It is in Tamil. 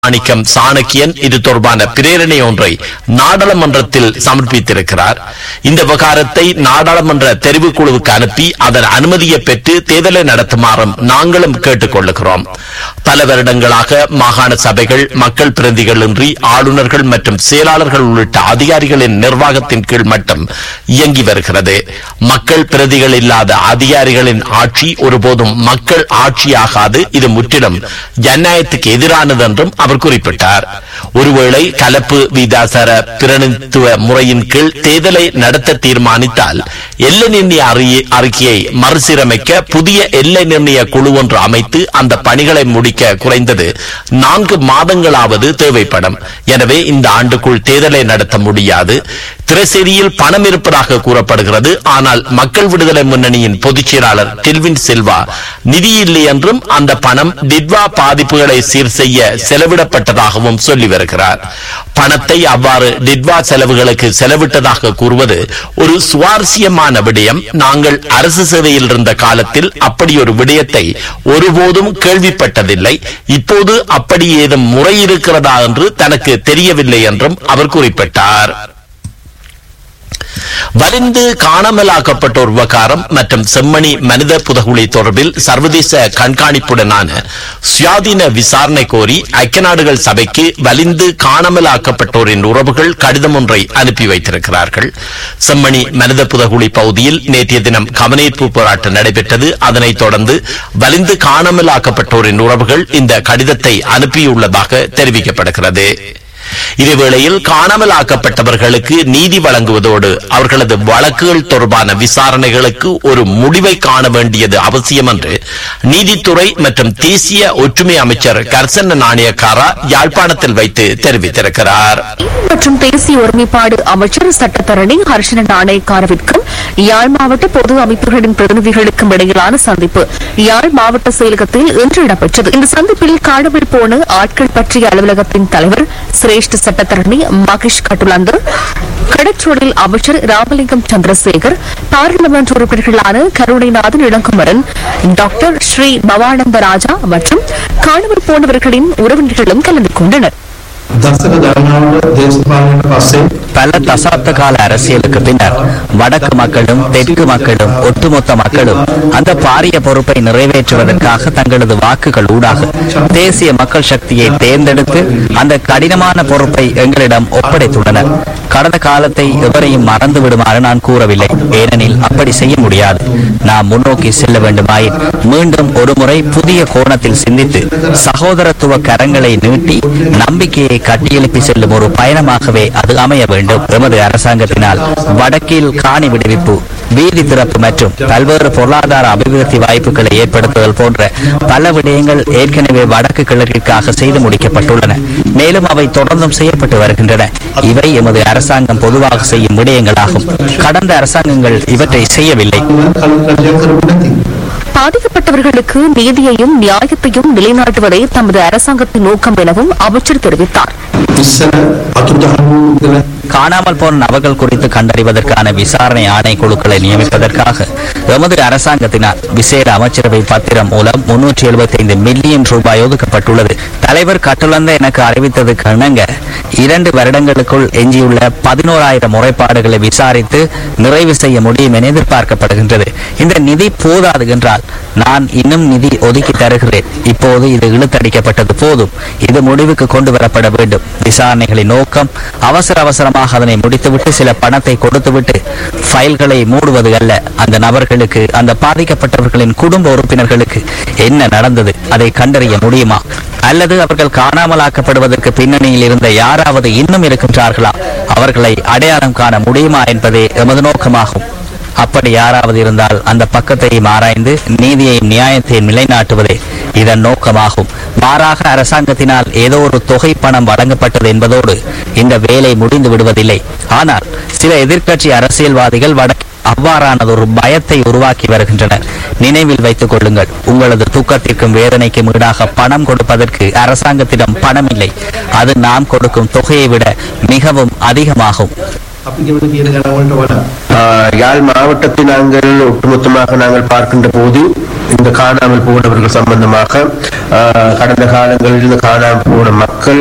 மாணிக்கம் சாணக்கியன் இது தொடர்பான பிரேரணை ஒன்றை நாடாளுமன்றத்தில் சமர்ப்பித்திருக்கிறார் இந்த விவகாரத்தை நாடாளுமன்ற தெரிவுக்குழுவுக்கு அனுப்பி அதன் அனுமதியை பெற்று தேர்தலை நடத்துமாறும் நாங்களும் கேட்டுக் கொள்ளுகிறோம் பல வருடங்களாக மாகாண சபைகள் மக்கள் பிரதிகளின்றி ஆளுநர்கள் மற்றும் செயலாளர்கள் உள்ளிட்ட அதிகாரிகளின் நிர்வாகத்தின் கீழ் மட்டும் இயங்கி வருகிறது மக்கள் பிரதிகள் இல்லாத அதிகாரிகளின் ஆட்சி ஒருபோதும் மக்கள் ஆட்சியாகாது இது முற்றிலும் ஜனநாயகத்துக்கு எதிரானது என்றும் அவர் குறிப்பிட்டார் ஒருவேளை கலப்பு வீதாசார பிரதிநிதித்துவ முறையின் கீழ் தேர்தலை நடத்த தீர்மானித்தால் எல்லை நிர்ணய அறி- அறிக்கையை மறுசீரமைக்க புதிய எல்லை நிர்ணய குழு ஒன்று அமைத்து அந்த பணிகளை முடிக்க குறைந்தது நான்கு மாதங்களாவது தேவைப்படும் எனவே இந்த ஆண்டுக்குள் தேர்தலை நடத்த முடியாது திரைசேரியில் பணம் இருப்பதாக கூறப்படுகிறது ஆனால் மக்கள் விடுதலை முன்னணியின் பொதுச் செயலாளர் டெல்வின் சில்வா நிதி இல்லை என்றும் அந்த பணம் டிட்வா பாதிப்புகளை சீர் செய்ய செலவிடப்பட்டதாகவும் சொல்லி வருகிறார் பணத்தை அவ்வாறு டிட்வா செலவுகளுக்கு செலவிட்டதாக கூறுவது ஒரு சுவாரஸ்யமான விடயம் நாங்கள் அரசு சேவையில் இருந்த காலத்தில் அப்படி ஒரு விடயத்தை ஒருபோதும் கேள்விப்பட்டதில்லை இப்போது அப்படி ஏதும் முறை இருக்கிறதா என்று தனக்கு தெரியவில்லை என்றும் அவர் குறிப்பிட்டார் வலிந்து காணாமலாக்கப்பட்டோர் விவகாரம் மற்றும் செம்மணி மனித புதகுழி தொடர்பில் சர்வதேச கண்காணிப்புடனான சுயாதீன விசாரணை கோரி ஐக்கிய நாடுகள் சபைக்கு வலிந்து காணாமலாக்கப்பட்டோரின் உறவுகள் கடிதம் ஒன்றை அனுப்பி வைத்திருக்கிறார்கள் செம்மணி மனித புதகுழி பகுதியில் நேற்றைய தினம் கவனீர்ப்பு போராட்டம் நடைபெற்றது அதனைத் தொடர்ந்து வலிந்து காணாமலாக்கப்பட்டோரின் உறவுகள் இந்த கடிதத்தை அனுப்பியுள்ளதாக தெரிவிக்கப்படுகிறது இதேவேளையில் காணாமல் ஆக்கப்பட்டவர்களுக்கு நீதி வழங்குவதோடு அவர்களது வழக்குகள் தொடர்பான விசாரணைகளுக்கு ஒரு முடிவை காண வேண்டியது அவசியம் என்று நீதித்துறை மற்றும் தேசிய ஒற்றுமை அமைச்சர் கர்சன நாணயக்காரா யாழ்ப்பாணத்தில் வைத்து தெரிவித்திருக்கிறார் மற்றும் தேசிய ஒருமைப்பாடு அமைச்சர் சட்டத்தரணி ஹர்ஷன நாணயக்காரவிற்கும் யாழ் மாவட்ட பொது அமைப்புகளின் பிரதிநிதிகளுக்கும் இடையிலான சந்திப்பு யாழ் மாவட்ட செயலகத்தில் இன்று இடம்பெற்றது இந்த சந்திப்பில் காணாமல் போன ஆட்கள் பற்றிய அலுவலகத்தின் தலைவர் சிரேஷ்ட சட்டத்தரணி மகேஷ் கட்டுலந்து கடற்றொழில் அமைச்சர் ராமலிங்கம் சந்திரசேகர் பாராளுமன்ற உறுப்பினர்களான கருணைநாதன் இளங்குமரன் டாக்டர் ஸ்ரீ பவானந்த ராஜா மற்றும் காணாமல் போனவர்களின் உறவினர்களும் கலந்து கொண்டனர் දසක ගණනාවට දේශපාලනයට පස්සේ பல தசாப்த கால அரசியலுக்கு பின்னர் வடக்கு மக்களும் தெற்கு மக்களும் ஒட்டுமொத்த மக்களும் அந்த பாரிய பொறுப்பை நிறைவேற்றுவதற்காக தங்களது வாக்குகள் ஊடாக தேசிய மக்கள் சக்தியை தேர்ந்தெடுத்து அந்த கடினமான பொறுப்பை எங்களிடம் ஒப்படைத்துள்ளனர் கடந்த காலத்தை எவரையும் மறந்து விடுமாறு நான் கூறவில்லை ஏனெனில் அப்படி செய்ய முடியாது நாம் முன்னோக்கி செல்ல வேண்டுமாயின் மீண்டும் ஒருமுறை புதிய கோணத்தில் சிந்தித்து சகோதரத்துவ கரங்களை நீட்டி நம்பிக்கையை கட்டியெழுப்பி செல்லும் ஒரு பயணமாகவே அது அமைய வேண்டும் எமது அரசாங்கத்தினால் வடக்கில் காணி விடுவிப்பு வீதி திறப்பு மற்றும் பல்வேறு பொருளாதார அபிவிருத்தி வாய்ப்புகளை ஏற்படுத்துதல் போன்ற பல விடயங்கள் ஏற்கனவே வடக்கு கிழக்கிற்காக செய்து முடிக்கப்பட்டுள்ளன மேலும் அவை தொடர்ந்தும் செய்யப்பட்டு வருகின்றன இவை எமது அரசாங்கம் பொதுவாக செய்யும் விடயங்களாகும் கடந்த அரசாங்கங்கள் இவற்றை செய்யவில்லை කලින් රජය කරපු නැති. பாதிக்கப்பட்டவர்களுக்கு நீதியையும் நியாயத்தையும் நிலைநாட்டுவதே தமது அரசாங்கத்தின் நோக்கம் எனவும் அமைச்சர் தெரிவித்தார் ඉස්සර අතුරුදහන් වූ ඉඳලා காணாமல் போன நபர்கள் குறித்து கண்டறிவதற்கான விசாரணை ஆணைக்குழுக்களை நியமிப்பதற்காக எமது அரசாங்கத்தினால் விசேட அமைச்சரவை பத்திரம் மூலம் முன்னூற்றி எழுபத்தைந்து மில்லியன் ரூபாய் ஒதுக்கப்பட்டுள்ளது தலைவர் கட்டுலந்த எனக்கு அறிவித்ததுக்கு இணங்க இரண்டு வருடங்களுக்குள் எஞ்சியுள்ள பதினோராயிரம் முறைப்பாடுகளை விசாரித்து நிறைவு செய்ய முடியும் என எதிர்பார்க்கப்படுகின்றது இந்த நிதி போதாது என்றால் நான் இன்னும் நிதி ஒதுக்கி தருகிறேன் இப்போது இது இழுத்தடிக்கப்பட்டது போதும் இது முடிவுக்கு கொண்டு வரப்பட வேண்டும் விசாரணைகளின் நோக்கம் அவசர அவசரமாக அதனை முடித்துவிட்டு சில பணத்தை கொடுத்துவிட்டு ஃபைல்களை மூடுவது அல்ல அந்த நபர்களுக்கு அந்த பாதிக்கப்பட்டவர்களின் குடும்ப உறுப்பினர்களுக்கு என்ன நடந்தது அதை கண்டறிய முடியுமா அல்லது அவர்கள் காணாமலாக்கப்படுவதற்கு பின்னணியில் இருந்த யாராவது இன்னும் இருக்கின்றார்களா அவர்களை அடையாளம் காண முடியுமா என்பதே எமது நோக்கமாகும் அப்படி யாராவது இருந்தால் அந்த பக்கத்தையும் ஆராய்ந்து நீதியையும் நியாயத்தையும் நிலைநாட்டுவதே இதன் நோக்கமாகும் மாறாக அரசாங்கத்தினால் ஏதோ ஒரு தொகை பணம் வழங்கப்பட்டது என்பதோடு இந்த வேலை முடிந்து விடுவதில்லை ஆனால் சில எதிர்க்கட்சி அரசியல்வாதிகள் வடக்கு அவ்வாறானதொரு பயத்தை உருவாக்கி வருகின்றனர் நினைவில் வைத்துக் கொள்ளுங்கள் உங்களது துக்கத்திற்கும் வேதனைக்கும் ஈடாக பணம் கொடுப்பதற்கு அரசாங்கத்திடம் பணம் இல்லை அது நாம் கொடுக்கும் தொகையை விட மிகவும் அதிகமாகும் අපි ගෙවන කියන ගණන්වලට වඩා ஆஹ் யாழ் மாவட்டத்தை நாங்கள் ஒட்டுமொத்தமாக நாங்கள் பார்க்கின்ற போது இந்த காணாமல் போனவர்கள் சம்பந்தமாக ஆஹ் கடந்த காலங்களில் இந்த காணாமல் போன மக்கள்